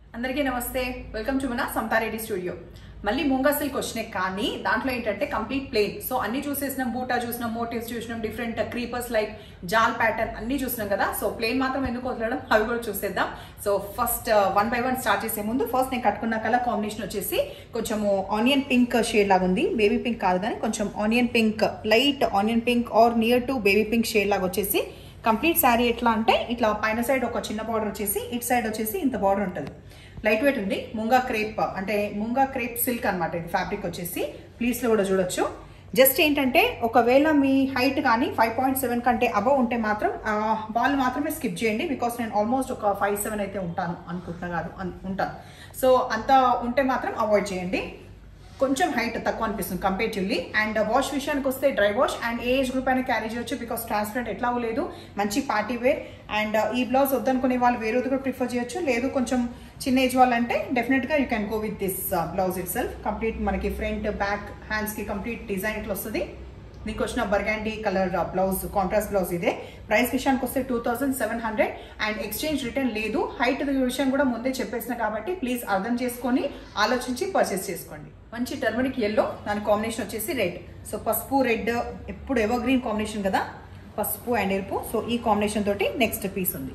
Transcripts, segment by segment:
అందరికీ నమస్తే welcome to మన సంతారెడ్డి స్టూడియో మళ్ళీ ముంగా సిల్క్ వచ్చినాయి కానీ దాంట్లో ఏంటంటే కంప్లీట్ ప్లేన్ సో అన్ని చూసేసినాం బూటా చూసినాం మోటివ్స్ చూసినాం డిఫరెంట్ క్రీపర్స్ లైక్ జాల్ ప్యాటర్న్ అన్ని చూసినాం కదా సో ప్లేన్ మాత్రం ఎందుకు వదలడం అవి కూడా చూసేద్దాం so first one by one start చేసే ముందు ఫస్ట్ నేను కట్టుకున్న కలర్ కాంబినేషన్ వచ్చేసి కొంచెము ఆనియన్ పింక్ షేడ్ లాగా ఉంది బేబీ పింక్ కాదు కానీ కొంచెం onion pink light onion pink or near to baby pink shade లాగా వచ్చేసి కంప్లీట్ శారీ ఎట్లా అంటే ఇట్లా పైన సైడ్ ఒక చిన్న బార్డర్ వచ్చేసి ఇటు సైడ్ వచ్చేసి ఇంత బార్డర్ ఉంటుంది లైట్ వెయిట్ ఉంది ముంగా క్రేప్ అంటే ముంగా క్రేప్ సిల్క్ అనమాట ఇది ఫ్యాబ్రిక్ వచ్చేసి ప్లీట్స్ లో కూడా చూడొచ్చు జస్ట్ ఏంటంటే ఒకవేళ మీ హైట్ కానీ ఫైవ్ పాయింట్ సెవెన్ కంటే అబవ్ ఉంటే మాత్రం ఆ, వాళ్ళు మాత్రమే స్కిప్ చేయండి బికాస్ నేను ఆల్మోస్ట్ ఒక ఫైవ్ సెవెన్ అయితే ఉంటాను అనుకుంటున్నా కాదు అన్- ఉంటాను సో అంత ఉంటే మాత్రం అవాయిడ్ చేయండి కొంచెం హైట్ తక్కువ అనిపిస్తుంది కంపేటివ్లీ అండ్ వాష్ విషయానికి వస్తే dry wash and a age group అయినా క్యారీ చేయొచ్చు బికాస్ ట్రాన్స్పరెంట్ ఎట్లా లేదు మంచి పార్టీ వేర్ అండ్ ఈ బ్లౌజ్ వద్దనుకునే వాళ్ళు వేరేది కూడా ప్రిఫర్ చేయొచ్చు లేదు కొంచెం చిన్న ఏజ్ వాళ్ళంటే డెఫినెట్గా you can go with this blouse itself complete మనకి ఫ్రంట్ బ్యాక్ హ్యాండ్స్కి కంప్లీట్ డిజైన్ ఇట్లా వస్తుంది నీకు వచ్చిన burgundy colour blouse contrast blouse ఇదే ప్రైస్ విషయానికి వస్తే two thousand seven hundred and exchange return లేదు హైట్ విషయం కూడా ముందే చెప్పేసిన కాబట్టి ప్లీజ్ అర్థం చేసుకొని ఆలోచించి పర్చేస్ చేసుకోండి మంచి టర్మరిక్ ఎల్లో దాని కాంబినేషన్ వచ్చేసి రెడ్ సో పసుపు రెడ్ ఎప్పుడు ఎవర్ గ్రీన్ కాంబినేషన్ కదా పసుపు అండ్ ఎరుపు సో ఈ కాంబినేషన్ తోటి నెక్స్ట్ పీస్ ఉంది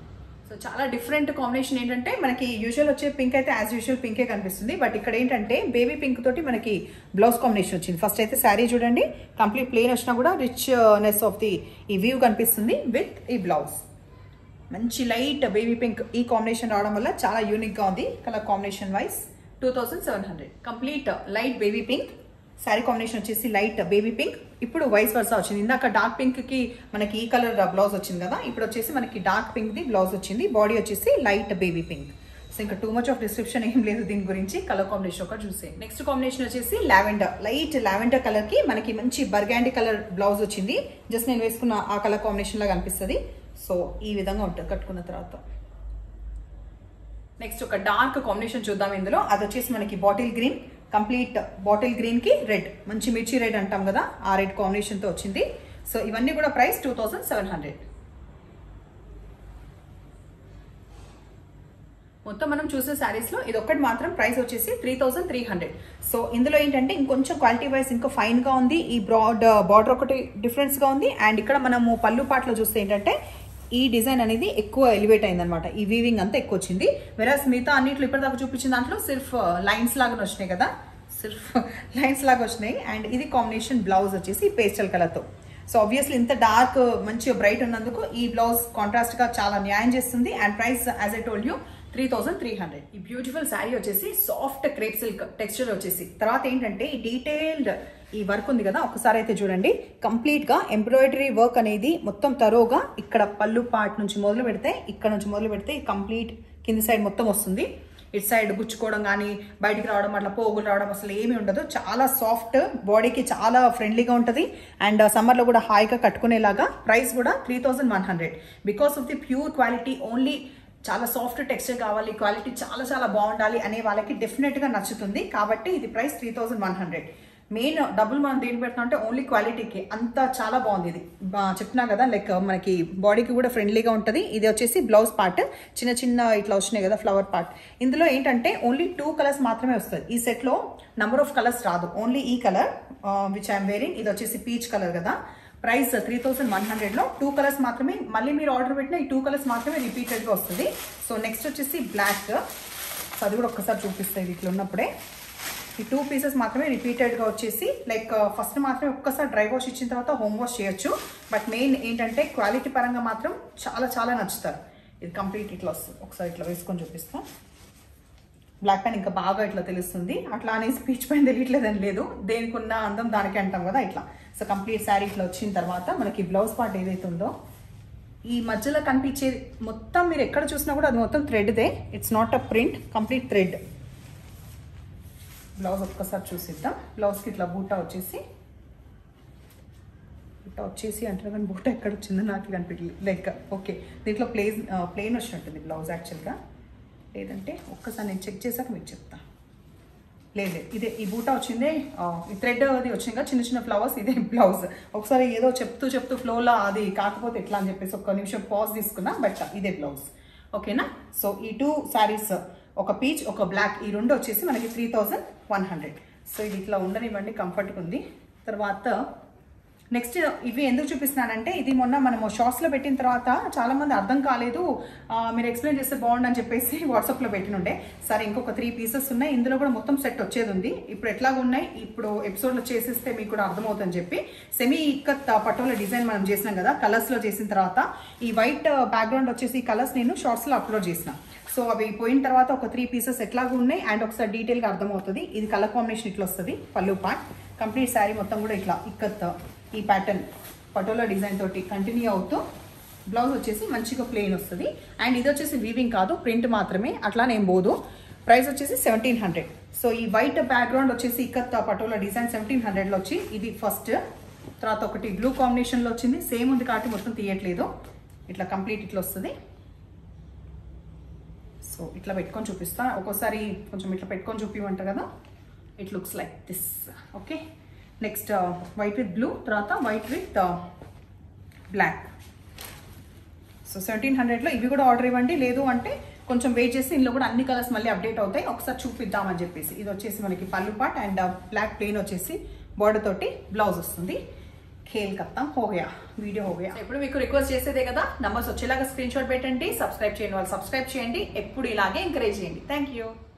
సో చాలా డిఫరెంట్ కాంబినేషన్ ఏంటంటే మనకి యూజువల్ వచ్చే పింక్ అయితే యాజ్ యూజువల్ పింకే కనిపిస్తుంది బట్ ఇక్కడ ఏంటంటే బేబీ పింక్ తోటి మనకి బ్లౌజ్ కాంబినేషన్ వచ్చింది ఫస్ట్ అయితే శారీ చూడండి కంప్లీట్ ప్లేన్ వచ్చినా కూడా రిచ్నెస్ ఆఫ్ ది ఈ వ్యూ కనిపిస్తుంది విత్ ఈ బ్లౌజ్ మంచి లైట్ బేబీ పింక్ ఈ కాంబినేషన్ రావడం వల్ల చాలా యూనిక్ గా ఉంది colour combination wise two thousand seven hundred complete light baby pink sari combination వచ్చేసి లైట్ బేబీ పింక్ ఇప్పుడు వైస్ వర్సా వచ్చింది ఇందాక డార్క్ పింక్ కి మనకి ఈ కలర్ బ్లౌజ్ వచ్చింది కదా ఇప్పుడు వచ్చేసి మనకి డార్క్ పింక్ ది బ్లౌజ్ వచ్చింది బాడీ వచ్చేసి లైట్ బేబీ పింక్ సో ఇంకా టూ మచ్ ఆఫ్ డిస్క్రిప్షన్ ఏం లేదు దీని గురించి కలర్ కాంబినేషన్ ఒకటి చూసే నెక్స్ట్ కాంబినేషన్ వచ్చేసి లావెండర్ లైట్ లావెండర్ కలర్ కి మనకి మంచి బర్గాండి కలర్ బ్లౌజ్ వచ్చింది జస్ట్ నేను వేసుకున్న ఆ కలర్ కాంబినేషన్ లాగా అనిపిస్తుంది సో ఈ విధంగా ఉంటుంది కట్టుకున్న తర్వాత నెక్స్ట్ ఒక డార్క్ కాంబినేషన్ చూద్దాం ఇందులో అది వచ్చేసి మనకి bottle green complete bottle green కి రెడ్ మంచి మిర్చి రెడ్ అంటాం కదా ఆ రెడ్ కాంబినేషన్ తో వచ్చింది సో ఇవన్నీ కూడా price two thousand seven hundred మొత్తం మనం చూసే శారీస్ లో ఇది ఒక్కటి మాత్రం ప్రైస్ వచ్చేసి three thousand three hundred so ఇందులో ఏంటంటే ఇంకొంచెం క్వాలిటీ వైజ్ ఇంకా ఫైన్ గా ఉంది ఈ బ్రాడ్ బార్డర్ ఒకటి డిఫరెన్స్ గా ఉంది అండ్ ఇక్కడ మనము పళ్ళు పాటలో చూస్తే ఏంటంటే ఈ డిజైన్ అనేది ఎక్కువ ఎలివేట్ అయింది అనమాట ఈ వీవింగ్ అంతా ఎక్కువ వచ్చింది వెరాస్ మిగతా అన్నిట్లో ఇప్పటిదాకా చూపించిన దాంట్లో సిర్ఫ్ లైన్స్ లాగా వచ్చినాయి కదా సిర్ఫ్ లైన్స్ లాగా వచ్చినాయి అండ్ ఇది కాంబినేషన్ బ్లౌజ్ వచ్చేసి పేస్టల్ కలర్ తో సో ఆబ్వియస్లీ ఇంత డార్క్ మంచి బ్రైట్ ఉన్నందుకు ఈ బ్లౌజ్ కాంట్రాస్ట్ గా చాలా న్యాయం చేస్తుంది and price as I told you three thousand three hundred ఈ బ్యూటిఫుల్ శారీ వచ్చేసి సాఫ్ట్ క్రేప్ సిల్క్ టెక్స్చర్ వచ్చేసి తర్వాత ఏంటంటే ఈ డీటెయిల్డ్ ఈ వర్క్ ఉంది కదా ఒకసారి అయితే చూడండి కంప్లీట్ గా ఎంబ్రాయిడరీ వర్క్ అనేది మొత్తం తరోగా ఇక్కడ పళ్ళు పార్ట్ నుంచి మొదలు పెడితే ఇక్కడ నుంచి మొదలు పెడితే కంప్లీట్ కింది సైడ్ మొత్తం వస్తుంది ఇటు సైడ్ గుచ్చుకోవడం కానీ బయటికి రావడం అట్లా పోగులు రావడం అసలు ఏమీ ఉండదు చాలా సాఫ్ట్ బాడీకి చాలా ఫ్రెండ్లీగా ఉంటుంది అండ్ సమ్మర్లో కూడా హాయిగా కట్టుకునేలాగా ప్రైస్ కూడా three thousand one hundred because of the pure quality only చాలా సాఫ్ట్ టెక్స్చర్ కావాలి క్వాలిటీ చాలా చాలా బాగుండాలి అనే వాళ్ళకి డెఫినెట్గా నచ్చుతుంది కాబట్టి ఇది price three thousand one hundred main డబ్బులు మనం దేని పెడతాం అంటే ఓన్లీ క్వాలిటీకి అంత చాలా బాగుంది ఇది బా- చెప్తున్నా కదా లైక్ మనకి బాడీకి కూడా ఫ్రెండ్లీగా ఉంటుంది ఇది వచ్చేసి బ్లౌజ్ పార్ట్ చిన్న చిన్న ఇట్లా వచ్చినాయి కదా ఫ్లవర్ పార్ట్ ఇందులో ఏంటంటే ఓన్లీ టూ కలర్స్ మాత్రమే వస్తుంది ఈ సెట్లో నంబర్ ఆఫ్ కలర్స్ రాదు ఓన్లీ ఈ కలర్ విచ్ ఐఎమ్ వేరింగ్ ఇది వచ్చేసి పీచ్ కలర్ కదా ప్రైస్ త్రీ థౌసండ్ వన్ హండ్రెడ్లో టూ కలర్స్ మాత్రమే మళ్ళీ మీరు ఆర్డర్ పెట్టిన ఈ టూ కలర్స్ మాత్రమే రిపీటెడ్గా వస్తుంది సో నెక్స్ట్ వచ్చేసి బ్లాక్ సో అది కూడా ఒక్కసారి చూపిస్తాయి ఇట్లా ఉన్నప్పుడే ఈ టూ పీసెస్ మాత్రమే రిపీటెడ్గా వచ్చేసి లైక్ ఫస్ట్ మాత్రమే ఒక్కసారి డ్రై వాష్ ఇచ్చిన తర్వాత హోమ్ వాష్ చేయొచ్చు బట్ మెయిన్ ఏంటంటే క్వాలిటీ పరంగా మాత్రం చాలా చాలా నచ్చుతారు ఇది కంప్లీట్ ఇట్లా వస్తుంది ఒకసారి ఇట్లా వేసుకొని చూపిస్తాం బ్లాక్ పెన్ ఇంకా బాగా ఇట్లా తెలుస్తుంది అట్లా అనేసి పీచ్ పెన్ తెలియట్లేదని లేదు దేనికి ఉన్న అందం దానికి అంటాం కదా ఇట్లా సో కంప్లీట్ శారీ ఇట్లా వచ్చిన తర్వాత మనకి బ్లౌజ్ పార్ట్ ఏదైతే ఉందో ఈ మధ్యలో కనిపించేది మొత్తం మీరు ఎక్కడ చూసినా కూడా అది మొత్తం థ్రెడ్దే it's not a print complete thread blouse ఒక్కసారి చూసిద్దాం బ్లౌజ్కి ఇట్లా బూటా వచ్చేసి బూటా వచ్చేసి అంటారు కానీ బూటా ఎక్కడ వచ్చిందో నాకు కనిపించలేదు లైక్ ఓకే దీంట్లో ప్లేన్ ప్లేన్ వచ్చి ఉంటుంది బ్లౌజ్ యాక్చువల్గా లేదంటే ఒక్కసారి నేను చెక్ చేశాక మీకు చెప్తా లేదు లేదు ఇదే ఈ బూటా వచ్చిందే ఆ, ఈ థ్రెడ్ అది వచ్చింది కదా చిన్న చిన్న ఫ్లవర్స్ ఇదే బ్లౌజ్ ఒకసారి ఏదో చెప్తూ చెప్తూ ఫ్లోలో అది కాకపోతే ఎట్లా అని చెప్పేసి ఒక్క నిమిషం పాజ్ తీసుకున్నా బట్ ఇదే బ్లౌజ్ ఓకేనా సో ఈ టూ శారీస్ ఒక పీచ్ ఒక బ్లాక్ ఈ రెండు వచ్చేసి మనకి three thousand one hundred so ఇది ఇట్లా ఉండనివ్వండి కంఫర్ట్గా ఉంది తర్వాత నెక్స్ట్ ఇవి ఎందుకు చూపిస్తున్నానంటే ఇది మొన్న మనము షార్ట్స్లో పెట్టిన తర్వాత చాలా మంది అర్థం కాలేదు ఆ, మీరు ఎక్స్ప్లెయిన్ చేస్తే బాగుండని చెప్పేసి వాట్సాప్లో పెట్టినుండే సరే ఇంకొక త్రీ పీసెస్ ఉన్నాయి ఇందులో కూడా మొత్తం సెట్ వచ్చేది ఉంది ఇప్పుడు ఎట్లాగ ఉన్నాయి ఇప్పుడు ఎపిసోడ్లో చేసేస్తే మీకు కూడా అర్థమవుతుందని చెప్పి సెమీ ఇక్కత్ పటోల డిజైన్ మనం చేసినాం కదా కలర్స్లో చేసిన తర్వాత ఈ వైట్ బ్యాక్గ్రౌండ్ వచ్చేసి ఈ కలర్స్ నేను షార్ట్స్లో అప్లోడ్ చేసిన సో అవి పోయిన తర్వాత ఒక త్రీ పీసెస్ ఎట్లాగూ ఉన్నాయి అండ్ ఒకసారి డీటెయిల్గా అర్థమవుతుంది ఇది కలర్ కాంబినేషన్ ఇట్లా వస్తుంది పళ్ళు పార్ట్ కంప్లీట్ శారీ మొత్తం కూడా ఇట్లా ఇక్కత్ ఈ ప్యాటర్న్ పటోలా డిజైన్ తోటి కంటిన్యూ అవుతూ బ్లౌజ్ వచ్చేసి మంచిగా ప్లెయిన్ వస్తుంది అండ్ ఇది వచ్చేసి వీవింగ్ కాదు ప్రింట్ మాత్రమే అట్లా నేను పోదు ప్రైస్ వచ్చేసి సెవెంటీన్ హండ్రెడ్ సో ఈ వైట్ బ్యాక్గ్రౌండ్ వచ్చేసి ఇక్కత్ పటోలా డిజైన్ సెవెంటీన్ హండ్రెడ్లో వచ్చి ఇది ఫస్ట్ తర్వాత ఒకటి బ్లూ కాంబినేషన్లో వచ్చింది సేమ్ ఉంది కాబట్టి మొత్తం తీయట్లేదు ఇట్లా కంప్లీట్ ఇట్లా వస్తుంది సో ఇట్లా పెట్టుకొని చూపిస్తా ఒక్కోసారి కొంచెం ఇట్లా పెట్టుకొని చూపిమంటారు కదా it looks like this okay next white with blue తర్వాత white with black so seventeen హండ్రెడ్లో ఇవి కూడా ఆర్డర్ ఇవ్వండి లేదు అంటే కొంచెం వెయిట్ చేసి ఇందులో కూడా అన్ని కలర్స్ మళ్ళీ అప్డేట్ అవుతాయి ఒకసారి చూపిద్దామని చెప్పేసి ఇది వచ్చేసి మనకి పళ్ళు పాట్ అండ్ బ్లాక్ ప్లెయిన్ వచ్చేసి బార్డర్ తోటి బ్లౌజ్ వస్తుంది ఖేల్ కత్తాం హోగయా వీడియో హోగయా ఇప్పుడు మీకు రిక్వెస్ట్ చేసేదే కదా నంబర్స్ వచ్చేలాగా స్క్రీన్ షాట్ పెట్టండి సబ్స్క్రైబ్ చేయండి వాళ్ళు సబ్స్క్రైబ్ చేయండి ఎప్పుడు ఇలాగే ఎంకరేజ్ చేయండి థ్యాంక్ యూ